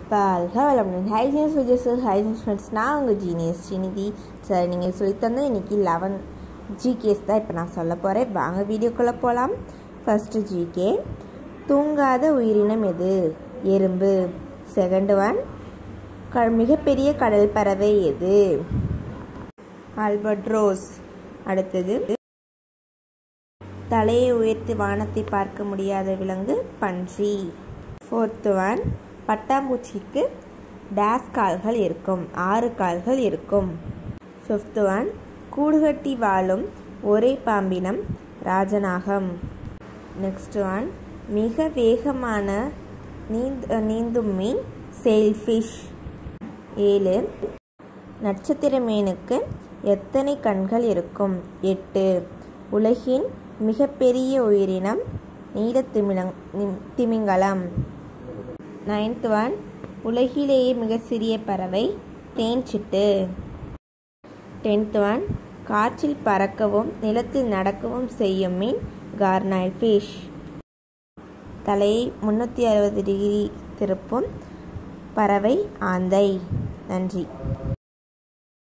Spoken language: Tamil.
வாழ்க வளமுடன் ஹைஜீனியஸ் விஜயஸ் ஹைஜீனியஸ் ஃப்ரெண்ட்ஸ் நான் உங்கள் ஜீனியஸ் ஸ்ரீநிதி சார் நீங்கள் சொல்லித்தந்த இன்றைக்கி லெவன் ஜிகேஸ் தான் இப்போ நான் சொல்ல போகிறேன் வாங்க வீடியோக்குள்ளே போகலாம் ஃபஸ்ட்டு ஜிகே தூங்காத உயிரினம் எது எறும்பு செகண்ட் ஒன் க மிகப்பெரிய கடல் பறவை எது ஆல்பட்ரோஸ் அடுத்தது தலையை உயர்த்தி வானத்தை பார்க்க முடியாத விலங்கு பன்றி ஃபோர்த்து ஒன் பட்டாம்பூச்சிக்கு டேஸ் கால்கள் இருக்கும் ஆறு கால்கள் இருக்கும் ஃபிஃப்த்து ஒன் கூடுகட்டி வாழும் ஒரே பாம்பினம் ராஜநாகம் நெக்ஸ்ட் ஒன் மிக வேகமான நீந்த நீந்தும் மீன் செயில்ஃபிஷ் ஏழு நட்சத்திர மீனுக்கு எத்தனை கண்கள் இருக்கும் எட்டு உலகின் மிகப்பெரிய உயிரினம் நீலத்திமிழங் திமிங்கலம் நைன்த் ஒன் உலகிலேயே மிக சிறிய பறவை தேன்சிட்டு டென்த் ஒன் காற்றில் பறக்கவும் நிலத்தில் நடக்கவும் செய்யும் மீன் கார்னைல் ஃபிஷ் தலையை முன்னூற்றி அறுபது டிகிரி திருப்பும் பறவை ஆந்தை நன்றி